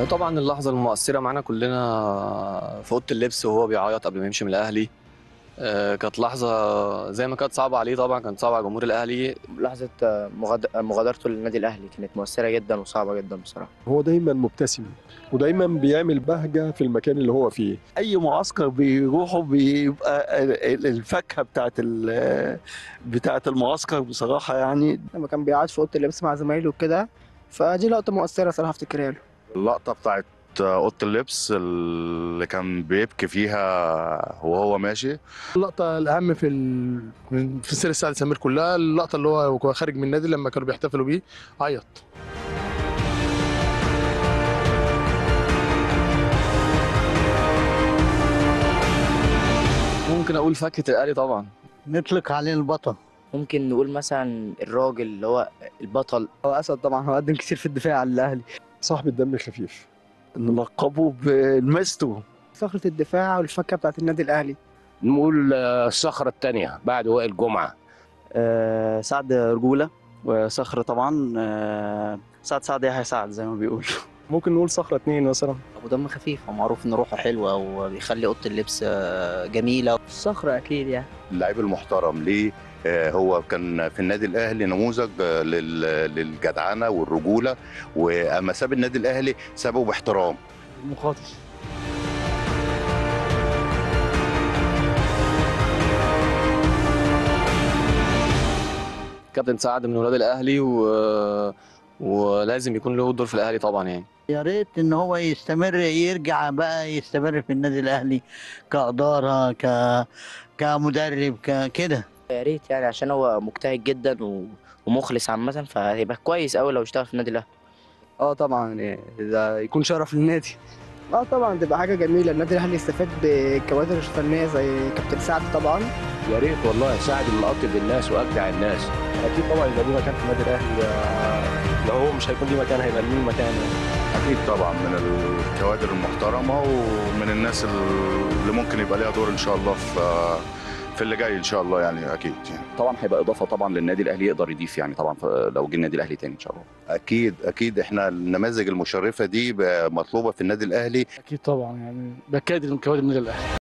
طبعا اللحظة المؤثرة معانا كلنا في أوضة اللبس وهو بيعيط قبل ما يمشي من الأهلي آه، كانت لحظة زي ما كانت صعبة عليه طبعا كانت صعبة على جمهور الأهلي لحظة مغاد- مغادرته للنادي الأهلي كانت مؤثرة جدا وصعبة جدا بصراحة هو دايما مبتسم ودايما بيعمل بهجة في المكان اللي هو فيه اي معسكر بيروحوا بيبقى ال- ال- الفاكهه بتاعت ال- بتاعت المعسكر بصراحه يعني لما كان بيقعد في اوضه اللبس مع زمايله وكده فدي لقطه مؤثره صراحه افتكرها له اللقطة بتاعت أوضة اللبس اللي كان بيبكي فيها وهو ماشي اللقطة الأهم في ال... من- في سير السعد سمير كلها اللقطة اللي هو وهو خارج من النادي لما كانوا بيحتفلوا بيه عيط ممكن أقول فاكهة الأهلي طبعا نطلق عليه البطل ممكن نقول مثلا الراجل اللي هو البطل هو اسد طبعا هو قدم كتير في الدفاع على الاهلي صاحب الدم الخفيف نلقبه بمستو صخره الدفاع والفكه بتاعت النادي الاهلي نقول آه، الصخرة الثانية بعد وائل جمعة آه سعد رجوله وصخر طبعا آه سعد سعد يحيى سعد زي ما بيقول ممكن نقول صخرة اتنين مثلا ابو دم خفيف ومعروف ان روحه حلوه وبيخلي اوضه اللبس آه، جميله الصخره اكيد يعني اللعيب المحترم ليه آه، هو كان في النادي الاهلي نموذج آه، لل- للجدعنه والرجوله واما ساب النادي الاهلي سابه باحترام مخاطر كابتن سعد من ولاد الأهلي و... ولازم يكون له دور في الأهلي طبعا يعني يا ريت ان هو يستمر يرجع بقى يستمر في النادي الاهلي كاداره ك كمدرب ك- كده يا ريت يعني عشان هو مجتهد جدا و... ومخلص عامة فهيبقى كويس أوي لو اشتغل في النادي الأهلي اه طبعا يعني ده يكون شرف للنادي اه طبعا تبقى حاجه جميله النادي الاهلي يستفاد بكوادر فنيه زي كابتن سعد طبعا يا ريت والله ساعد من أطيب الناس وأجدع الناس أكيد طبعا يبقى ليه مكان في النادي الأهلي آه، لو هو مش هيكون ليه مكان هيبقى ليه مكان يعني. اكيد طبعا من الكوادر المحترمه ومن الناس اللي ممكن يبقى ليها دور ان شاء الله في في اللي جاي ان شاء الله يعني اكيد يعني طبعا هيبقى اضافه طبعا للنادي الاهلي يقدر يضيف يعني طبعا ف- لو جه النادي الاهلي تاني ان شاء الله اكيد اكيد احنا النماذج المشرفه دي بقى مطلوبه في النادي الاهلي أكيد طبعا يعني بكادر من كوادر النادي الأهلي